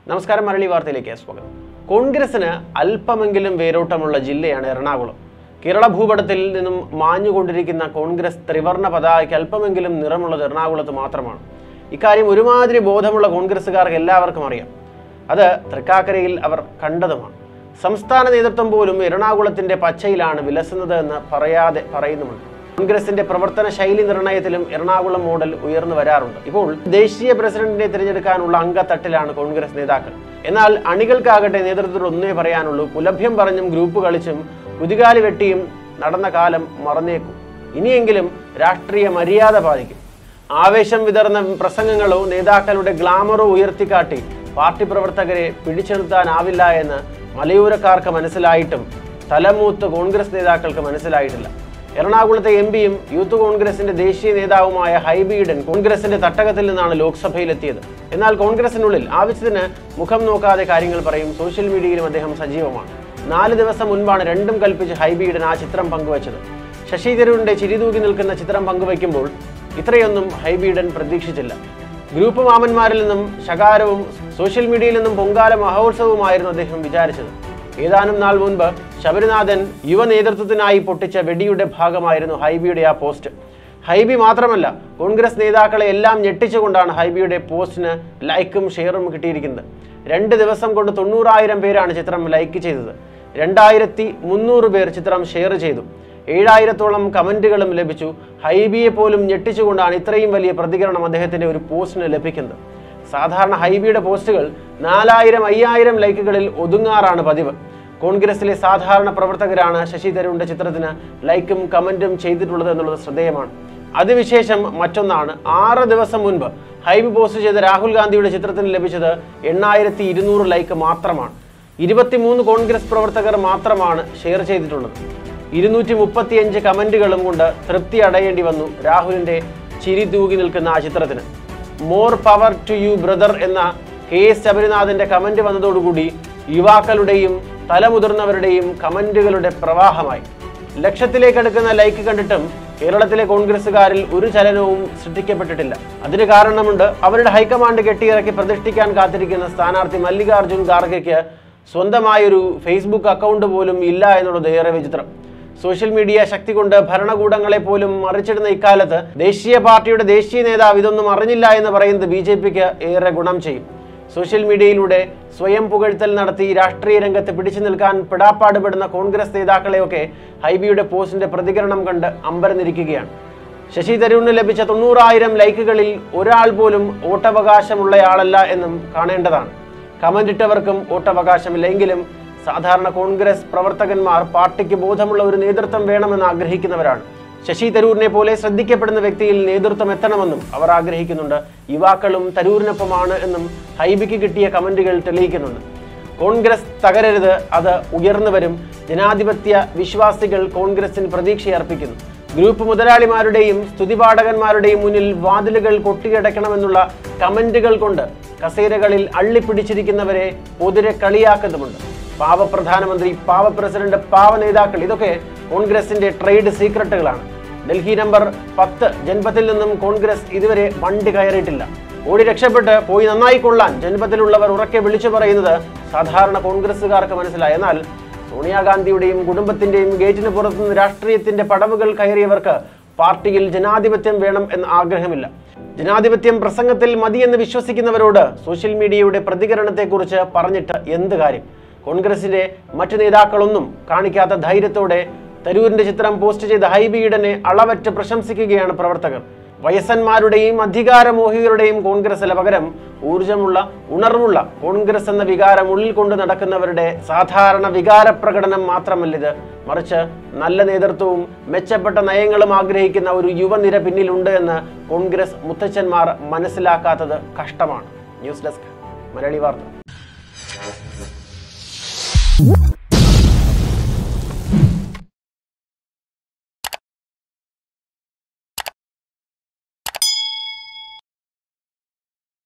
നമസ്കാരം മരളി വാർത്തയിലേക്ക് സ്വാഗതം കോൺഗ്രസിന് അല്പമെങ്കിലും വേരോട്ടമുള്ള ജില്ലയാണ് എറണാകുളം കേരള ഭൂപടത്തിൽ നിന്നും മാഞ്ഞുകൊണ്ടിരിക്കുന്ന കോൺഗ്രസ് ത്രിവർണ പതാകയ്ക്ക് അല്പമെങ്കിലും നിറമുള്ളത് എറണാകുളത്ത് മാത്രമാണ് ഇക്കാര്യം ഒരുമാതിരി ബോധമുള്ള കോൺഗ്രസ്സുകാർക്ക് എല്ലാവർക്കും അറിയാം അത് തൃക്കാക്കരയിൽ അവർ കണ്ടതുമാണ് സംസ്ഥാന നേതൃത്വം പോലും എറണാകുളത്തിന്റെ പച്ചയിലാണ് വിലസുന്നത് എന്ന് പറയാതെ പറയുന്നുമുണ്ട് കോൺഗ്രസിന്റെ പ്രവർത്തന ശൈലി നിർണയത്തിലും എറണാകുളം മോഡൽ ഉയർന്നു വരാറുണ്ട് ഇപ്പോൾ ദേശീയ പ്രസിഡന്റിനെ തിരഞ്ഞെടുക്കാനുള്ള അംഗത്തട്ടിലാണ് കോൺഗ്രസ് നേതാക്കൾ എന്നാൽ അണികൾക്കാകട്ടെ നേതൃത്വത്തിൽ ഒന്നേ പറയാനുള്ളൂ പുലഭ്യം പറഞ്ഞും ഗ്രൂപ്പ് കളിച്ചും കുതികാലി വെട്ടിയും നടന്ന കാലം മറന്നേക്കും ഇനിയെങ്കിലും രാഷ്ട്രീയ മര്യാദ പാലിക്കും ആവേശം വിതർന്ന പ്രസംഗങ്ങളോ നേതാക്കളുടെ ഗ്ലാമറോ ഉയർത്തിക്കാട്ടി പാർട്ടി പ്രവർത്തകരെ പിടിച്ചു നിർത്താനാവില്ല എന്ന് മലയോരക്കാർക്ക് മനസ്സിലായിട്ടും തലമൂത്ത് കോൺഗ്രസ് നേതാക്കൾക്ക് മനസ്സിലായിട്ടില്ല എറണാകുളത്തെ എം പിയും യൂത്ത് കോൺഗ്രസിന്റെ ദേശീയ നേതാവുമായ ഹൈബീഡൻ കോൺഗ്രസിന്റെ തട്ടകത്തിൽ നിന്നാണ് ലോക്സഭയിലെത്തിയത് എന്നാൽ കോൺഗ്രസിനുള്ളിൽ ആവശ്യത്തിന് മുഖം നോക്കാതെ കാര്യങ്ങൾ പറയും സോഷ്യൽ മീഡിയയിലും അദ്ദേഹം സജീവമാണ് നാല് ദിവസം മുൻപാണ് രണ്ടും കൽപ്പിച്ച് ഹൈബീഡൻ ആ ചിത്രം പങ്കുവച്ചത് ശശി തരൂരിന്റെ ചിരിതൂക്കി നിൽക്കുന്ന ചിത്രം പങ്കുവയ്ക്കുമ്പോൾ ഇത്രയൊന്നും ഹൈബീഡൻ പ്രതീക്ഷിച്ചില്ല ഗ്രൂപ്പ് മാമന്മാരിൽ നിന്നും ശകാരവും സോഷ്യൽ മീഡിയയിൽ നിന്നും പൊങ്കാല മഹോത്സവവുമായിരുന്നു അദ്ദേഹം വിചാരിച്ചത് ഏതാനും നാൾ മുൻപ് ശബരിനാഥൻ യുവ നേതൃത്വത്തിനായി പൊട്ടിച്ച വെടിയുടെ ഭാഗമായിരുന്നു ഹൈബിയുടെ ആ പോസ്റ്റ് ഹൈബി മാത്രമല്ല കോൺഗ്രസ് നേതാക്കളെ എല്ലാം ഞെട്ടിച്ചുകൊണ്ടാണ് ഹൈബിയുടെ പോസ്റ്റിന് ലൈക്കും ഷെയറും കിട്ടിയിരിക്കുന്നത് രണ്ട് ദിവസം കൊണ്ട് തൊണ്ണൂറായിരം പേരാണ് ചിത്രം ലൈക്ക് ചെയ്തത് രണ്ടായിരത്തി മുന്നൂറ് പേർ ചിത്രം ഷെയർ ചെയ്തു ഏഴായിരത്തോളം കമന്റുകളും ലഭിച്ചു ഹൈബിയെ പോലും ഞെട്ടിച്ചുകൊണ്ടാണ് ഇത്രയും വലിയ പ്രതികരണം അദ്ദേഹത്തിന്റെ ഒരു പോസ്റ്റിന് ലഭിക്കുന്നത് സാധാരണ ഹൈബിയുടെ പോസ്റ്റുകൾ നാലായിരം അയ്യായിരം ലൈക്കുകളിൽ ഒതുങ്ങാറാണ് പതിവ് കോൺഗ്രസിലെ സാധാരണ പ്രവർത്തകരാണ് ശശി തരൂരിന്റെ ചിത്രത്തിന് ലൈക്കും കമന്റും ചെയ്തിട്ടുള്ളത് എന്നുള്ളത് ശ്രദ്ധേയമാണ് അതിവിശേഷം മറ്റൊന്നാണ് ആറ് ദിവസം മുൻപ് ഹൈബി പോസ്റ്റ് ചെയ്ത രാഹുൽ ഗാന്ധിയുടെ ചിത്രത്തിന് ലഭിച്ചത് എണ്ണായിരത്തി ഇരുന്നൂറ് ലൈക്ക് മാത്രമാണ് ഇരുപത്തിമൂന്ന് കോൺഗ്രസ് പ്രവർത്തകർ മാത്രമാണ് ഷെയർ ചെയ്തിട്ടുള്ളത് ഇരുന്നൂറ്റി മുപ്പത്തിയഞ്ച് കമന്റുകളും കൊണ്ട് തൃപ്തി അടയേണ്ടി വന്നു രാഹുലിന്റെ ചിരി തൂകി നിൽക്കുന്ന ആ ചിത്രത്തിന് more power to you brother എന്ന കെ എസ് ശബരിനാഥന്റെ കമന്റ് വന്നതോടുകൂടി യുവാക്കളുടെയും തലമുതിർന്നവരുടെയും കമന്റുകളുടെ പ്രവാഹമായി ലക്ഷത്തിലേക്ക് അടുക്കുന്ന ലൈക്ക് കണ്ടിട്ടും കേരളത്തിലെ കോൺഗ്രസ്സുകാരിൽ ഒരു ചലനവും സൃഷ്ടിക്കപ്പെട്ടിട്ടില്ല അതിന് കാരണമുണ്ട് അവരുടെ ഹൈക്കമാൻഡ് കെട്ടിയിറക്കി പ്രതിഷ്ഠിക്കാൻ കാത്തിരിക്കുന്ന സ്ഥാനാർത്ഥി മല്ലികാർജുൻ ഖാർഗെക്ക് സ്വന്തമായൊരു ഫേസ്ബുക്ക് അക്കൗണ്ട് പോലും ഇല്ല എന്നുള്ളത് ഏറെ വിചിത്രം സോഷ്യൽ മീഡിയ ശക്തി കൊണ്ട് ഭരണകൂടങ്ങളെ പോലും മറിച്ചിടുന്ന ഇക്കാലത്ത് ദേശീയ പാർട്ടിയുടെ ദേശീയ നേതാവ് ഇതൊന്നും അറിഞ്ഞില്ല എന്ന് പറയുന്നത് ബി ജെ പിക്ക് ഏറെ ഗുണം ചെയ്യും സോഷ്യൽ മീഡിയയിലൂടെ സ്വയം പുകഴ്ത്തൽ നടത്തി രാഷ്ട്രീയ രംഗത്ത് പിടിച്ചു നിൽക്കാൻ പിടാപ്പാടുപെടുന്ന കോൺഗ്രസ് നേതാക്കളെയൊക്കെ ഹൈബിയുടെ പോസ്റ്റിന്റെ പ്രതികരണം കണ്ട് അമ്പരന്നിരിക്കുകയാണ് ശശി തരൂരിന് ലഭിച്ച തൊണ്ണൂറായിരം ലൈക്കുകളിൽ ഒരാൾ പോലും വോട്ടവകാശമുള്ളയാളല്ല എന്നും കാണേണ്ടതാണ് കമന്റ് ഇട്ടവർക്കും വോട്ടവകാശമില്ല എങ്കിലും സാധാരണ കോൺഗ്രസ് പ്രവർത്തകന്മാർ പാർട്ടിക്ക് ബോധമുള്ള ഒരു നേതൃത്വം വേണമെന്ന് ആഗ്രഹിക്കുന്നവരാണ് ശശി തരൂരിനെ പോലെ ശ്രദ്ധിക്കപ്പെടുന്ന വ്യക്തിയിൽ നേതൃത്വം എത്തണമെന്നും അവർ ആഗ്രഹിക്കുന്നുണ്ട് യുവാക്കളും തരൂരിനൊപ്പമാണ് എന്നും ഹൈബിക്ക് കിട്ടിയ കമന്റുകൾ തെളിയിക്കുന്നുണ്ട് കോൺഗ്രസ് തകരരുത് അത് ഉയർന്നു വരും ജനാധിപത്യ വിശ്വാസികൾ കോൺഗ്രസിന് പ്രതീക്ഷയർപ്പിക്കുന്നു ഗ്രൂപ്പ് മുതലാളിമാരുടെയും സ്തുതിപാഠകന്മാരുടെയും മുന്നിൽ വാതിലുകൾ കൊട്ടിയടക്കണമെന്നുള്ള കമന്റുകൾ കൊണ്ട് കസേരകളിൽ അള്ളിപ്പിടിച്ചിരിക്കുന്നവരെ പൊതുരെ കളിയാക്കുന്നുമുണ്ട് പാവ പ്രധാനമന്ത്രി പാവ പ്രസിഡന്റ് പാവ നേതാക്കൾ ഇതൊക്കെ കോൺഗ്രസിന്റെ ട്രേഡ് സീക്രട്ടുകളാണ് ഡൽഹി നമ്പർ പത്ത് ജൻപത്തിൽ നിന്നും കോൺഗ്രസ് ഇതുവരെ വണ്ടി കയറിയിട്ടില്ല ഓടി രക്ഷപ്പെട്ട് പോയി നന്നായി കൊള്ളാൻ ജൻപത്തിലുള്ളവർ ഉറക്കെ വിളിച്ചു പറയുന്നത് സാധാരണ കോൺഗ്രസ്സുകാർക്ക് മനസ്സിലായി എന്നാൽ സോണിയാഗാന്ധിയുടെയും കുടുംബത്തിന്റെയും ഗേറ്റിന് പുറത്തുനിന്ന് രാഷ്ട്രീയത്തിന്റെ പടവുകൾ കയറിയവർക്ക് പാർട്ടിയിൽ ജനാധിപത്യം വേണം എന്ന ആഗ്രഹമില്ല ജനാധിപത്യം പ്രസംഗത്തിൽ മതിയെന്ന് വിശ്വസിക്കുന്നവരോട് സോഷ്യൽ മീഡിയയുടെ പ്രതികരണത്തെക്കുറിച്ച് പറഞ്ഞിട്ട് എന്ത് കാര്യം കോൺഗ്രസിന്റെ മറ്റു നേതാക്കളൊന്നും കാണിക്കാത്ത ധൈര്യത്തോടെ തരൂരിന്റെ ചിത്രം പോസ്റ്റ് ചെയ്ത ഹൈബീഡനെ അളവറ്റ് പ്രശംസിക്കുകയാണ് പ്രവർത്തകർ വയസ്സന്മാരുടെയും അധികാരമോഹികളുടെയും കോൺഗ്രസിന് പകരം ഊർജമുള്ള ഉണർവുള്ള കോൺഗ്രസ് എന്ന വികാരം ഉള്ളിൽ കൊണ്ട് നടക്കുന്നവരുടെ സാധാരണ വികാര പ്രകടനം മാത്രമല്ലിത് മറിച്ച് നല്ല നേതൃത്വവും മെച്ചപ്പെട്ട നയങ്ങളും ആഗ്രഹിക്കുന്ന ഒരു യുവനിര പിന്നിലുണ്ട് എന്ന് കോൺഗ്രസ് മുത്തച്ഛന്മാർ മനസ്സിലാക്കാത്തത് കഷ്ടമാണ് ന്യൂസ് ഡെസ്ക് മലയാളി വാർത്ത